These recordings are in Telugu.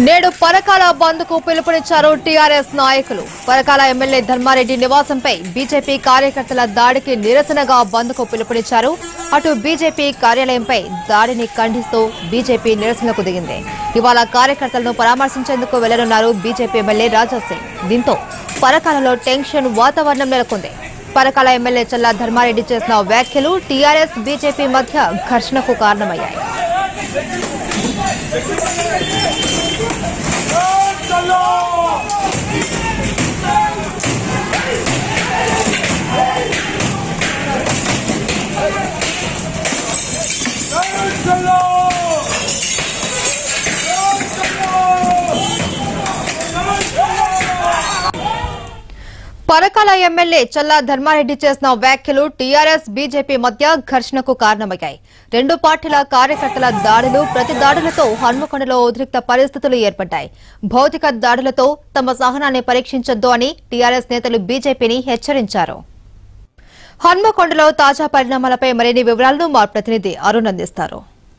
నేడు పరకాల బంద్ కు పిలుపునిచ్చారు టీఆర్ఎస్ నాయకులు పరకాల ఎమ్మెల్యే ధర్మారెడ్డి నివాసంపై బీజేపీ కార్యకర్తల దాడికి నిరసనగా బంద్ కు పిలుపునిచ్చారు అటు బీజేపీ కార్యాలయంపై దాడిని ఖండిస్తూ బీజేపీ నిరసనకు దిగింది ఇవాళ కార్యకర్తలను పరామర్శించేందుకు వెళ్లనున్నారు బీజేపీ ఎమ్మెల్యే రాజా సింగ్ దీంతో పరకాలలో టెన్షన్ వాతావరణం నెలకొంది పరకాల ఎమ్మెల్యే చల్లా ధర్మారెడ్డి చేసిన వ్యాఖ్యలు టీఆర్ఎస్ బీజేపీ మధ్య ఘర్షణకు కారణమయ్యాయి పరకాల ఎమ్మెల్యే చల్లా ధర్మారెడ్డి చేసిన వ్యాఖ్యలు టీఆర్ఎస్ బీజేపీ మధ్య ఘర్షణకు కారణమయ్యాయి రెండు పార్టీల కార్యకర్తల దాడులు ప్రతి దాడులతో హన్మకొండలో ఉద్రిక్త పరిస్థితులు ఏర్పడ్డాయి భౌతిక దాడులతో తమ సహనాన్ని పరీక్షించొద్దు అని టీఆర్ఎస్ నేతలు బీజేపీని హెచ్చరించారు హన్మకొండలో తాజా పరిణామాలపై మరిన్ని వివరాలను మా ప్రతినిధి అరుణ్ అందిస్తారు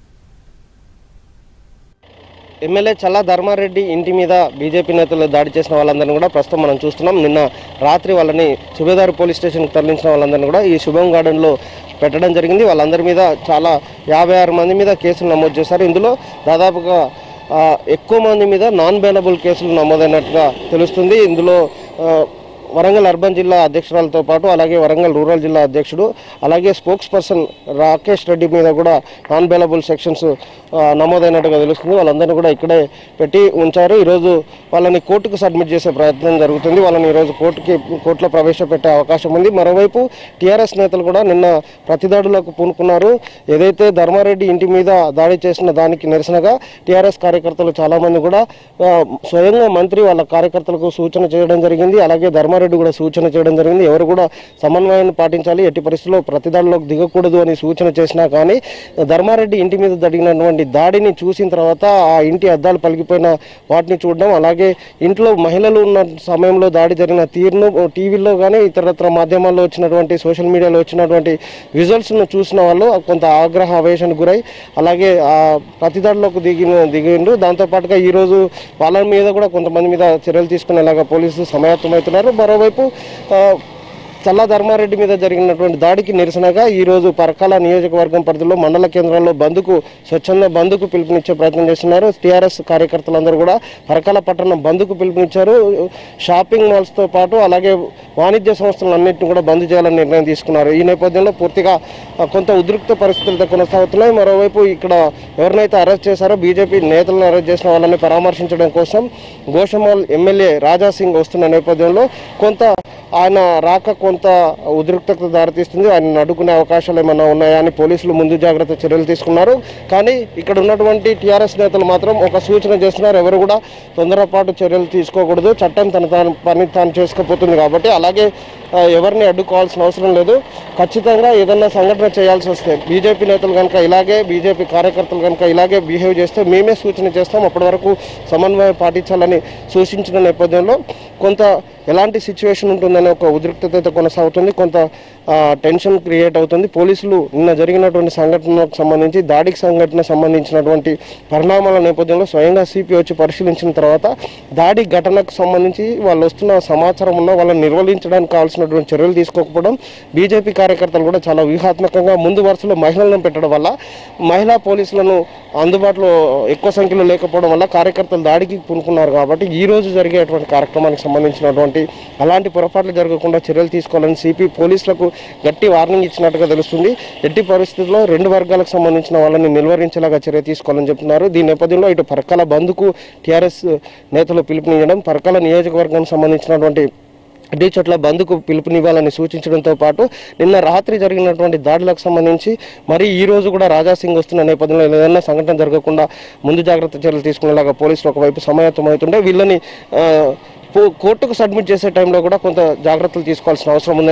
ఎమ్మెల్యే చల్లా ధర్మారెడ్డి ఇంటి మీద బీజేపీ నేతలు దాడి చేసిన వాళ్ళందరినీ కూడా ప్రస్తుతం మనం చూస్తున్నాం నిన్న రాత్రి వాళ్ళని సుబేదారు పోలీస్ స్టేషన్కి తరలించిన వాళ్ళందరినీ కూడా ఈ శుభం గార్డెన్లో పెట్టడం జరిగింది వాళ్ళందరి మీద చాలా యాభై ఆరు మంది మీద కేసులు నమోదు చేశారు ఇందులో దాదాపుగా ఆ, ఎక్కువ మంది మీద నాన్ బెయిలబుల్ కేసులు నమోదైనట్టుగా తెలుస్తుంది ఇందులో ఆ, వరంగల్ అర్బన్ జిల్లా అధ్యక్షురాలతో పాటు అలాగే వరంగల్ రూరల్ జిల్లా అధ్యక్షుడు అలాగే స్పోక్స్ పర్సన్ రాకేష్ రెడ్డి మీద కూడా నాన్ బెయిలబుల్ సెక్షన్స్ ఆ, నమోదైనట్టుగా తెలుస్తుంది వాళ్ళందరినీ కూడా ఇక్కడే పెట్టి ఉంచారు ఈరోజు వాళ్ళని కోర్టుకు సబ్మిట్ చేసే ప్రయత్నం జరుగుతుంది వాళ్ళని ఈరోజు కోర్టుకి కోర్టులో ప్రవేశపెట్టే అవకాశం ఉంది మరోవైపు టీఆర్ఎస్ నేతలు కూడా నిన్న ప్రతిదాడులకు పూనుకున్నారు ఏదైతే ధర్మారెడ్డి ఇంటి మీద దాడి చేసిన దానికి నిరసనగా టీఆర్ఎస్ కార్యకర్తలు చాలామంది కూడా ఆ, స్వయంగా మంత్రి వాళ్ళ కార్యకర్తలకు సూచన చేయడం జరిగింది అలాగే ధర్మారెడ్డి కూడా సూచన చేయడం జరిగింది ఎవరు కూడా సమన్వయాన్ని పాటించాలి ఎట్టి పరిస్థితుల్లో ప్రతిదాడిలోకి దిగకూడదు అని సూచన చేసినా కానీ ధర్మారెడ్డి ఇంటి మీద జరిగినటువంటి దాడిని చూసిన తర్వాత ఆ ఇంటి అద్దాలు పలిగిపోయిన వాటిని చూడడం అలాగే ఇంట్లో మహిళలు ఉన్న సమయంలో దాడి జరిగిన తీరును టీవీలో కానీ ఇతరత్ర మాధ్యమాల్లో వచ్చినటువంటి సోషల్ మీడియాలో వచ్చినటువంటి విజువల్స్ను చూసిన వాళ్ళు కొంత ఆగ్రహ ఆవేశానికి గురై అలాగే ఆ ప్రతిదాడిలోకి దిగిన దిగిండు దాంతోపాటుగా ఈరోజు వాళ్ళ మీద కూడా కొంతమంది మీద చర్యలు తీసుకునేలాగా పోలీసులు సమాయత్తమవుతున్నారు మరోవైపు ఆ, చల్లా ధర్మారెడ్డి మీద జరిగినటువంటి దాడికి నిరసనగా ఈ రోజు పరకాల నియోజకవర్గం పరిధిలో మండల కేంద్రాల్లో బంద్కు స్వచ్ఛంద బంద్కు పిలుపునిచ్చే ప్రయత్నం చేస్తున్నారు టీఆర్ఎస్ కార్యకర్తలందరూ కూడా పరకాల పట్టణం బంద్కు పిలుపునిచ్చారు షాపింగ్ మాల్స్తో పాటు అలాగే వాణిజ్య సంస్థలన్నింటినీ కూడా బంద్ చేయాలని నిర్ణయం తీసుకున్నారు ఈ నేపథ్యంలో పూర్తిగా ఆ, కొంత ఉద్రిక్త పరిస్థితులతో కొనసాగుతున్నాయి మరోవైపు ఇక్కడ ఎవరినైతే అరెస్ట్ చేశారో బీజేపీ నేతలను అరెస్ట్ చేసిన వాళ్ళని పరామర్శించడం కోసం గోషమాల్ ఎమ్మెల్యే రాజా సింగ్ వస్తున్న నేపథ్యంలో కొంత ఆయన రాక కొంత ఉద్రిక్తత దారితీస్తుంది ఆయన అడ్డుకునే అవకాశాలు ఏమైనా ఉన్నాయా అని పోలీసులు ముందు జాగ్రత్త చర్యలు తీసుకున్నారు కానీ ఇక్కడ ఉన్నటువంటి టీఆర్ఎస్ నేతలు మాత్రం ఒక సూచన చేస్తున్నారు ఎవరు కూడా తొందరపాటు చర్యలు తీసుకోకూడదు చట్టం తన తాను పని తాను చేసుకుపోతుంది కాబట్టి అలాగే ఆ, ఎవరిని అడ్డుకోవాల్సిన అవసరం లేదు ఖచ్చితంగా ఏదన్నా సంఘటన చేయాల్సి వస్తే బీజేపీ నేతలు కనుక ఇలాగే బీజేపీ కార్యకర్తలు కనుక ఇలాగే బిహేవ్ చేస్తే మేమే సూచన చేస్తాం అప్పటి వరకు సమన్వయం పాటించాలని సూచించిన నేపథ్యంలో కొంత ఎలాంటి సిచ్యువేషన్ ఉంటుందనే ఒక ఉద్రిక్తత అయితే కొనసాగుతుంది కొంత ఆ, టెన్షన్ క్రియేట్ అవుతుంది పోలీసులు నిన్న జరిగినటువంటి సంఘటనకు సంబంధించి దాడికి సంఘటన సంబంధించినటువంటి పరిణామాల నేపథ్యంలో స్వయంగా సిపి వచ్చి పరిశీలించిన తర్వాత దాడి ఘటనకు సంబంధించి వాళ్ళు వస్తున్న సమాచారం ఉన్న వాళ్ళని నిర్వహించడానికి కావాల్సినటువంటి చర్యలు తీసుకోకపోవడం బీజేపీ కార్యకర్తలు కూడా చాలా వ్యూహాత్మకంగా ముందు వరుసలో మహిళలను పెట్టడం వల్ల మహిళా పోలీసులను అందుబాటులో ఎక్కువ సంఖ్యలో లేకపోవడం వల్ల కార్యకర్తలు దాడికి పూనుకున్నారు కాబట్టి ఈ రోజు జరిగేటువంటి కార్యక్రమానికి సంబంధించినటువంటి అలాంటి పొరపాట్లు జరగకుండా చర్యలు తీసుకోవాలని సిపి పోలీసులకు గట్టి వార్నింగ్ ఇచ్చినట్టుగా తెలుస్తుంది ఎట్టి పరిస్థితుల్లో రెండు వర్గాలకు సంబంధించిన వాళ్ళని నిలువరించేలాగా చర్య తీసుకోవాలని చెప్తున్నారు దీని నేపథ్యంలో ఇటు పరకాల బంద్కు టీఆర్ఎస్ నేతలు పిలుపునియడం పరకాల నియోజకవర్గానికి సంబంధించినటువంటి అడ్డీ చోట్ల బంద్కు పిలుపునివ్వాలని సూచించడంతో పాటు నిన్న రాత్రి జరిగినటువంటి దాడులకు సంబంధించి మరి ఈ రోజు కూడా రాజా సింగ్ వస్తున్న నేపథ్యంలో ఏదైనా సంఘటన జరగకుండా ముందు జాగ్రత్త చర్యలు తీసుకునేలాగా పోలీసులు ఒకవైపు సమాయత్తమవుతుంటే వీళ్ళని ఆ, పో- కోర్టుకు సబ్మిట్ చేసే టైంలో కూడా కొంత జాగ్రత్తలు తీసుకోవాల్సిన అవసరం ఉందని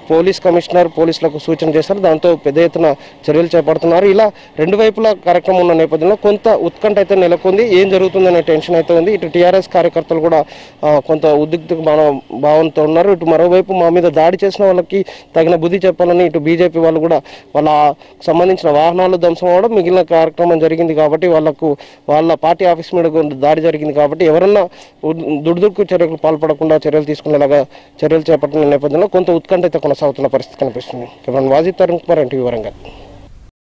పోలీస్ కమిషనర్ పోలీసులకు సూచన చేశారు దాంతో పెద్ద ఎత్తున చర్యలు చేపడుతున్నారు ఇలా రెండు వైపుల కార్యక్రమం ఉన్న నేపథ్యంలో కొంత ఉత్కంఠ అయితే నెలకొంది ఏం జరుగుతుందనే టెన్షన్ అయితే ఉంది ఇటు టీఆర్ఎస్ కార్యకర్తలు కూడా ఆ, కొంత ఉద్రిక్త భావ- భావంతో ఉన్నారు ఇటు మరోవైపు మా మీద దాడి చేసిన వాళ్ళకి తగిన బుద్ధి చెప్పాలని ఇటు బీజేపీ వాళ్ళు కూడా వాళ్ళ సంబంధించిన వాహనాలు ధ్వంసం అవ్వడం మిగిలిన కార్యక్రమం జరిగింది కాబట్టి వాళ్ళకు వాళ్ళ పార్టీ ఆఫీస్ మీద కూడా దాడి జరిగింది కాబట్టి ఎవరన్నా ఉద్- దుడుదుడుకు చర్యలకు పాల్పడకుండా చర్యలు తీసుకునేలాగా చర్యలు చేపట్టిన నేపథ్యంలో కొంత ఉత్కంఠ అయితే కొనసాగుతున్న పరిస్థితి కనిపిస్తుంది వాజిత్ తరుణ్ కుమార్ ఎన్టీవీ వరంగల్